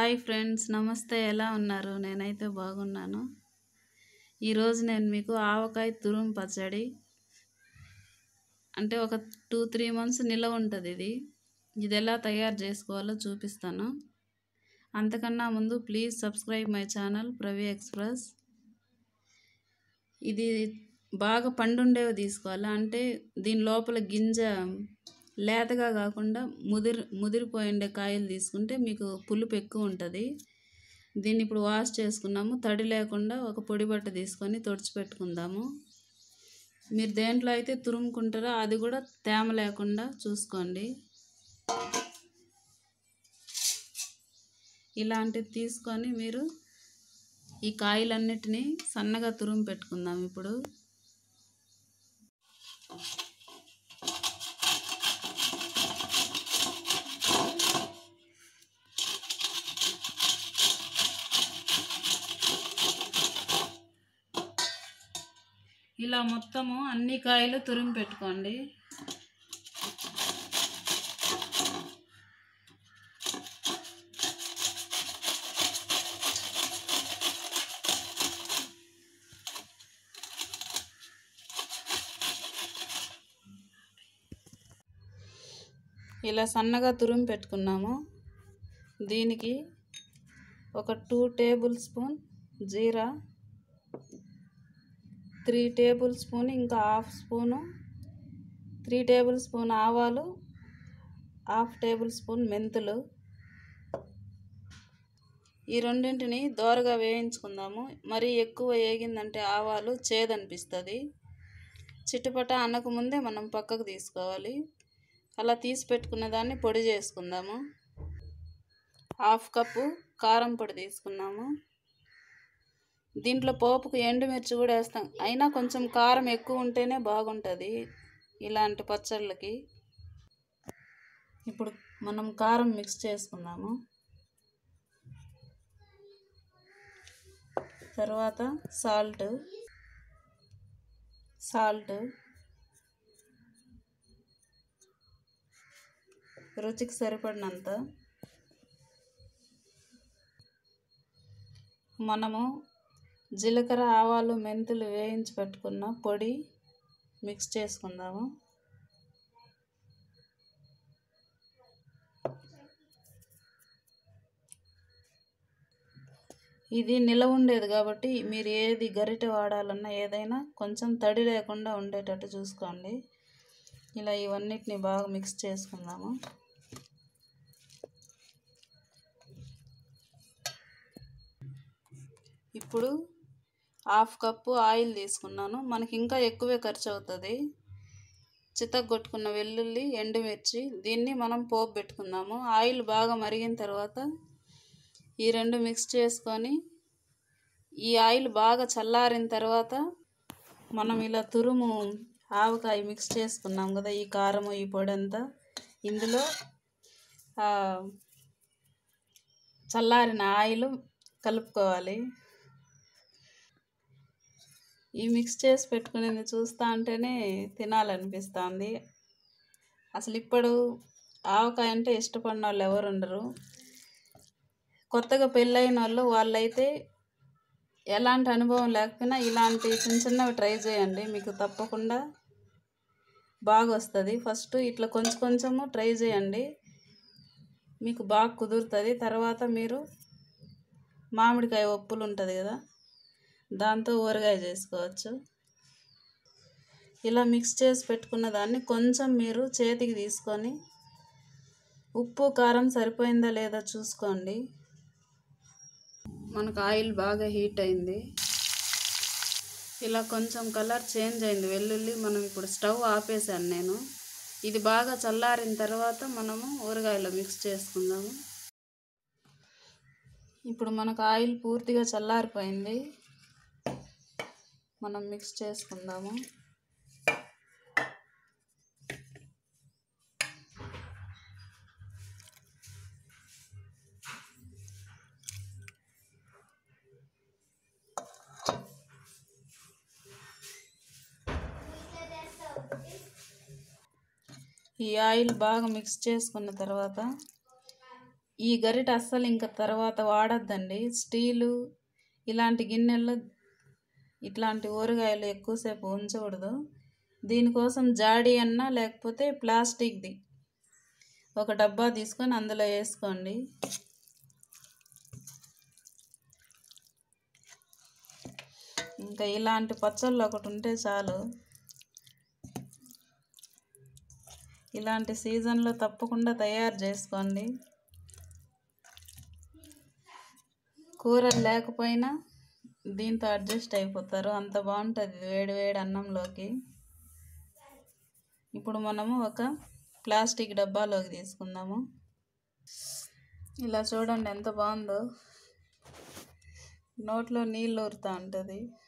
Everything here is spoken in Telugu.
హాయ్ ఫ్రెండ్స్ నమస్తే ఎలా ఉన్నారు నేనైతే బాగున్నాను ఈరోజు నేను మీకు ఆవకాయ తురుము పచ్చడి అంటే ఒక టూ త్రీ మంత్స్ నిలవ ఉంటుంది ఇది ఇది ఎలా తయారు చేసుకోవాలో చూపిస్తాను అంతకన్నా ముందు please subscribe my channel Pravi express ఇది బాగా పండుండేవి తీసుకోవాలి అంటే దీని లోపల గింజ లేతగా కాకుండా ముదిరి ముదిరిపోయిండే కాయలు తీసుకుంటే మీకు పులుపు ఎక్కువ ఉంటుంది దీన్ని ఇప్పుడు వాష్ చేసుకున్నాము తడి లేకుండా ఒక పొడి బట్ట తీసుకొని తుడిచిపెట్టుకుందాము మీరు దేంట్లో అయితే తురుముకుంటారో అది కూడా తేమ లేకుండా చూసుకోండి ఇలాంటివి తీసుకొని మీరు ఈ కాయలన్నిటినీ సన్నగా తురుము పెట్టుకుందాం ఇప్పుడు ఇలా మొత్తము అన్ని కాయలు తురిమి పెట్టుకోండి ఇలా సన్నగా తురిమి పెట్టుకున్నాము దీనికి ఒక two tablespoon jeera three tablespoon ఇంకా half spoon three tablespoon ఆవాలు హాఫ్ టేబుల్ స్పూన్ మెంతులు ఈ రెండింటిని దోరగా వేయించుకుందాము మరీ ఎక్కువ వేగిందంటే ఆవాలు చేదనిపిస్తుంది చిట్టుపట అనకముందే మనం పక్కకు తీసుకోవాలి అలా తీసి పెట్టుకున్న దాన్ని పొడి చేసుకుందాము హాఫ్ కప్పు కారం పొడి తీసుకున్నాము దీంట్లో పోపుకు ఎండుమిర్చి కూడా వేస్తాం అయినా కొంచెం కారం ఎక్కువ ఉంటేనే బాగుంటుంది ఇలాంటి పచ్చళ్ళకి ఇప్పుడు మనం కారం మిక్స్ చేసుకుందాము తర్వాత సాల్ట్ సాల్ట్ రుచికి సరిపడినంత మనము జీలకర్ర ఆవాలు మెంతులు వేయించి పెట్టుకున్న పొడి మిక్స్ చేసుకుందాము ఇది నిలవ ఉండేది కాబట్టి మీరు ఏది గరిటె వాడాలన్నా ఏదైనా కొంచెం తడి లేకుండా ఉండేటట్టు చూసుకోండి ఇలా ఇవన్నిటిని బాగా మిక్స్ చేసుకుందాము ఇప్పుడు హాఫ్ కప్పు ఆయిల్ తీసుకున్నాను మనకి ఇంకా ఎక్కువే ఖర్చు అవుతుంది చితగొట్టుకున్న వెల్లుల్లి ఎండుమిర్చి దీన్ని మనం పోపు పెట్టుకుందాము ఆయిల్ బాగా మరిగిన తర్వాత ఈ రెండు మిక్స్ చేసుకొని ఈ ఆయిల్ బాగా చల్లారిన తర్వాత మనం ఇలా తురుము ఆవకాయ మిక్స్ చేసుకున్నాం కదా ఈ కారము ఈ పొడి అంతా ఇందులో చల్లారిన ఆయిల్ కలుపుకోవాలి ఈ మిక్స్ చేసి పెట్టుకునేది చూస్తా అంటేనే తినాలనిపిస్తుంది అసలు ఇప్పుడు ఆవకాయ అంటే ఇష్టపడిన వాళ్ళు ఎవరు ఉండరు కొత్తగా పెళ్ళైన వాళ్ళు వాళ్ళైతే ఎలాంటి అనుభవం లేకపోయినా ఇలాంటి చిన్న చిన్నవి ట్రై చేయండి మీకు తప్పకుండా బాగా వస్తుంది ఫస్ట్ ఇట్లా కొంచెం కొంచెము ట్రై చేయండి మీకు బాగా కుదురుతుంది తర్వాత మీరు మామిడికాయ ఒప్పులు ఉంటుంది కదా దాంతో ఊరగాయ చేసుకోవచ్చు ఇలా మిక్స్ చేసి పెట్టుకున్న దాన్ని కొంచెం మీరు చేతికి తీసుకొని ఉప్పు కారం సరిపోయిందా లేదా చూసుకోండి మనకు ఆయిల్ బాగా హీట్ అయింది ఇలా కొంచెం కలర్ చేంజ్ అయింది వెల్లుల్లి మనం ఇప్పుడు స్టవ్ ఆపేసాను నేను ఇది బాగా చల్లారిన తర్వాత మనము ఊరగాయలో మిక్స్ చేసుకుందాము ఇప్పుడు మనకు ఆయిల్ పూర్తిగా చల్లారిపోయింది మనం మిక్స్ చేసుకుందాము ఈ ఆయిల్ బాగా మిక్స్ చేసుకున్న తర్వాత ఈ గరిట అస్సలు ఇంకా తర్వాత వాడద్దండి స్టీలు ఇలాంటి గిన్నెల్లో ఇట్లాంటి ఊరగాయలు ఎక్కువసేపు ఉంచకూడదు దీనికోసం జాడీ అన్నా లేకపోతే ప్లాస్టిక్ది ఒక డబ్బా తీసుకొని అందులో వేసుకోండి ఇంకా ఇలాంటి పచ్చళ్ళు ఒకటి ఉంటే చాలు ఇలాంటి సీజన్లో తప్పకుండా తయారు చేసుకోండి కూరలు లేకపోయినా దీంతో అడ్జస్ట్ అయిపోతారు అంత బాగుంటుంది వేడి వేడి అన్నంలోకి ఇప్పుడు మనము ఒక ప్లాస్టిక్ డబ్బాలోకి తీసుకుందాము ఇలా చూడండి ఎంత బాగుందో నోట్లో నీళ్ళు ఊరుతూ ఉంటుంది